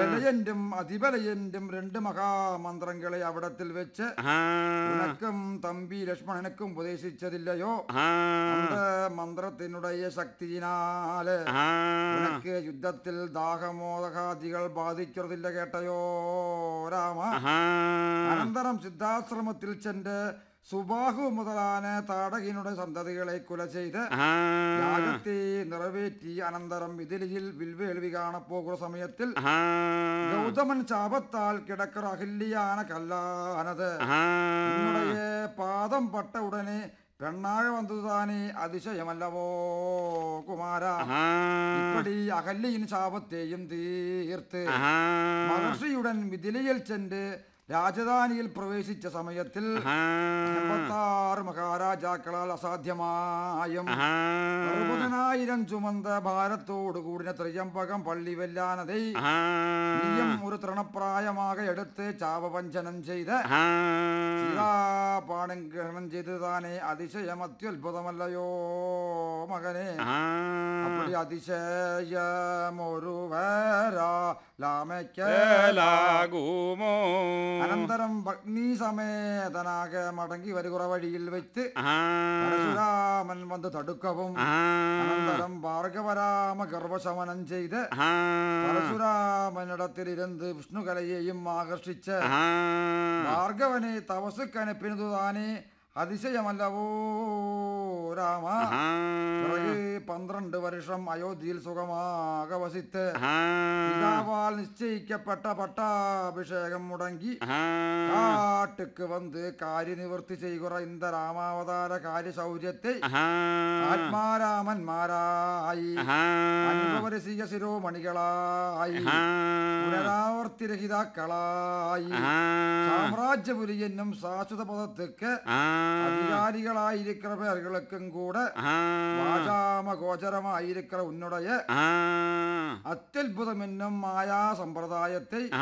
ബലയന്റും അതിബലയന്റും രണ്ട് മഹാമന്ത്രങ്ങളെ അവിടത്തിൽ വെച്ച് ആ ഉനക്കും തമ്പി ലക്ഷ്മണനക്കും ഉപദേശിച്ചതില്ലയോ ആ அந்த മന്ത്രത്തിനുടയ ശക്തിയിനാല് ആ ഉനക്ക് യുദ്ധത്തിൽ ദാഹമോദകാദികൾ ബാധിക്കുന്നതില്ല കേട്ടയോ രാമ ആ അനന്തരം സിദ്ധാശ്രമത്തിൽ ചെന്ന് സുബാഹു മുതലാന താടകിനുടെ സന്തതികളെ കുല ചെയ്ത് ആ യാഗത്തെ നിറവേറ്റി അനന്തരം വിതിലിയിൽ വിൽവേൽവി കാണപ്പോകുന്ന സമയത്തിൽ ആ ഗൗതമൻ ശാപത്താൽ കിടക്കറ അഹില്യാണ് കല്ലാനത് ആ ഉന്നുടയ പാദം പട്ട ഉടനെ പെണ്ണാഴ വന്നതുതാനേ അതിശയമല്ലവോ കുമാര ആ ഇപ്പടി അകല്യയിൻ ശാപത്തെയും തീർത്ത് ആ മഹർഷിയുടൻ മിഥിലയിൽ ചെന്ന് രാജധാനിയിൽ പ്രവേശിച്ച സമയത്തിൽ എൺപത്താറ് മഹാരാജാക്കളാൽ അസാധ്യമായും ആ അറുപതിനായിരം ചുമந்த ഭാരത്തോടു കൂടിന ത്രിയമ്പകം പള്ളി വെല്ലാനതൈ ആ നീയം ഒരു തൃണപ്രായമാക എടുത്ത് ചാപവഞ്ചനം ചെയ്ത് ആ സീതാപാണം ഗ്രഹണം ചെയ്ത് താനെ അതിശയം അത്യുത്ഭുതമല്ലയോ മകനെ ആ അപ്പടി അതിശയമൊരുവരാ ലാമയ്ക്ക് ലാകുമോ അനന്തരം ഭഗ്നി സമേതനാക മടങ്ങി വരുകുറ വഴിയിൽ വെച്ച് ആ പരശുരാമൻ വന്ന് തടുക്കവും ആ അനന്തരം ഭാർഗവരാമ ഗർഭശമനം ചെയ്ത് ആ പരശുരാമനിടത്തിലിരുന്ന് വിഷ്ണുകലയെയും ആകർഷിച്ച് ആ ഭാർഗവനെ തപസുക്കനപ്പിനതു താനെ അതിശയമല്ലവോ രാമ ആ പിറകെ പന്ത്രണ്ട് വർഷം അയോധ്യയിൽ സുഖമാക വസിത്ത് ആ പിതാവാൽ നിശ്ചയിക്കപ്പെട്ട പട്ടാഭിഷേകം മുടങ്ങി ആ കാട്ടുക്ക് വന്ന് കാര്യനിവൃത്തി ചെയ്യുക ഇന്ത രാമാവതാര കാര്യശൗര്യത്തെ ആത്മാരാമന്മാരായി അനുഭവരസിക ശിരോമണികളായി പുനരാവർത്തിരഹിതാക്കളായി സാമ്രാജ്യപുരിയെന്നും ശാശ്വത പദത്തേക്ക് അധികാരികളായിരിക്കുന്ന പേர்களுக்கும் கூட வாஜாம கோச்சரமாயிருக்கிற உன்னுடைய அத்தியுதம் என்னும் மாயா சம்பிரதாயத்தை